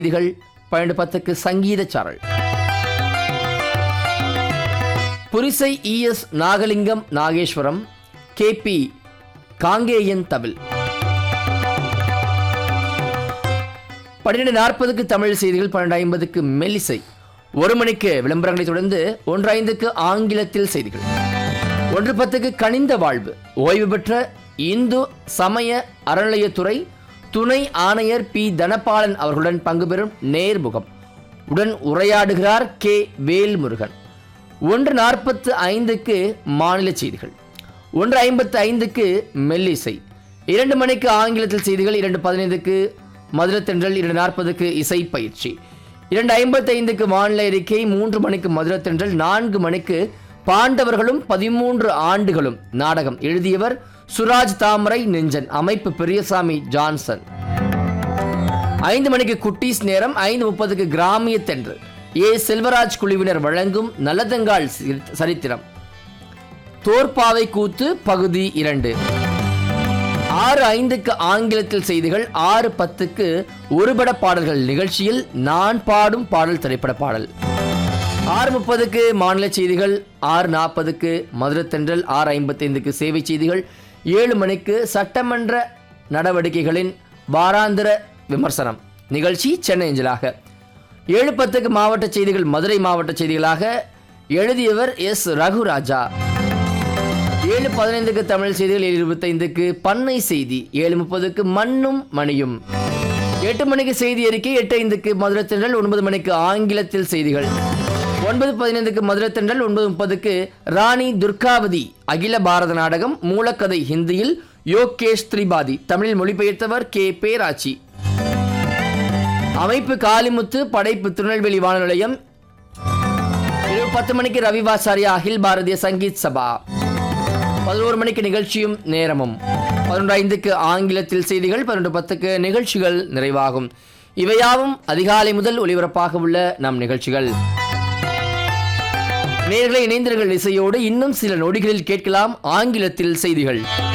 செய்திகள் பன்னெண்டு பத்துக்கு சங்கீத சாரல் புரிசை இஎஸ் நாகலிங்கம் நாகேஸ்வரம் கேபி காங்கேயன் தவில் பன்னிரெண்டு நாற்பதுக்கு தமிழ் செய்திகள் பன்னெண்டு ஐம்பதுக்கு மெல்லிசை ஒரு மணிக்கு விளம்பரங்களை தொடர்ந்து ஒன்று ஐந்துக்கு ஆங்கிலத்தில் செய்திகள் ஒன்று பத்துக்கு கனிந்த வாழ்வு ஓய்வு பெற்ற இந்து சமய அறநிலையத்துறை துணை ஆணையர் பி தனபாலன் அவர்களுடன் பங்கு பெறும் நேர்முகம் உடன் உரையாடுகிறார் கே வேல்முருகன் ஒன்று நாற்பத்து ஐந்துக்கு மாநில செய்திகள் ஒன்று ஐம்பத்து ஐந்துக்கு மெல்லிசை இரண்டு மணிக்கு ஆங்கிலத்தில் செய்திகள் இரண்டு பதினைந்துக்கு மதுரத்தென்றல் இரண்டு நாற்பதுக்கு இசை பயிற்சி இரண்டு ஐம்பத்தைந்துக்கு வானிலை அறிக்கை மூன்று மணிக்கு மதுரத்தென்றல் நான்கு மணிக்கு பாண்டவர்களும் பதிமூன்று ஆண்டுகளும் நாடகம் எழுதியவர் சுராஜ் தாமரை நெஞ்சன் அமைப்பு பெரியசாமி ஜான்சன் ஐந்து மணிக்கு குட்டீஸ் நேரம் ஐந்து முப்பதுக்கு கிராமிய தென்று ஏ செல்வராஜ் குழுவினர் வழங்கும் நல்லதங்கால் சி- சரித்திரம் தோற்பாவை கூத்து பகுதி இரண்டு ஆறு ஐந்துக்கு ஆங்கிலத்தில் செய்திகள் ஆறு பத்துக்கு ஒருபட பாடல்கள் நிகழ்ச்சியில் நான் பாடும் பாடல் திரைப்பட பாடல் ஆறு முப்பதுக்கு மாநில செய்திகள் ஆறு நாற்பதுக்கு மதுரத்தென்றல் ஆறு ஐம்பத்தைந்துக்கு சேவை செய்திகள் ஏழு மணிக்கு சட்டமன்ற நடவடிக்கைகளின் வாராந்திர விமர்சனம் நிகழ்ச்சி சென்னை அஞ்சலாக ஏழு பத்துக்கு மாவட்ட செய்திகள் மதுரை மாவட்ட செய்திகளாக எழுதியவர் எஸ் ரகுராஜா ஏழு பதினைந்துக்கு தமிழ் செய்திகள் ஏழு இருபத்தைந்துக்கு பண்ணை செய்தி ஏழு முப்பதுக்கு மண்ணும் மணியும் எட்டு மணிக்கு செய்தி அறிக்கை எட்டு ஐந்துக்கு மதுரத்தென்றல் ஒன்பது மணிக்கு ஆங்கிலத்தில் செய்திகள் ஒன்பது பதினைந்துக்கு மதுரத்தென்றல் ஒன்பது முப்பதுக்கு ராணி துர்காவதி அகில பாரத நாடகம் மூலக்கதை ஹிந்தியில் யோகேஷ் திரிபாதி தமிழில் மொழிபெயர்த்தவர் கே பேராச்சி அமைப்பு காளிமுத்து படைப்பு திருநெல்வேலி வானொலி நிலையம் இரவு பத்து மணிக்கு ரவிவாசாரியா அகில் பாரதிய சங்கீத் சபா பதினோரு மணிக்கு நிகழ்ச்சியும் நேரமும் பதினொன்று ஐந்துக்கு ஆங்கிலத்தில் செய்திகள் பதினொன்று பத்துக்கு நிகழ்ச்சிகள் நிறைவாகும் இவையாவும் அதிகாலை முதல் ஒளிபரப்பாக உள்ள நம் நிகழ்ச்சிகள் நேர்களை இணைந்தர்கள் இசையோடு இன்னும் சில நொடிகளில் கேட்கலாம் ஆங்கிலத்தில் செய்திகள்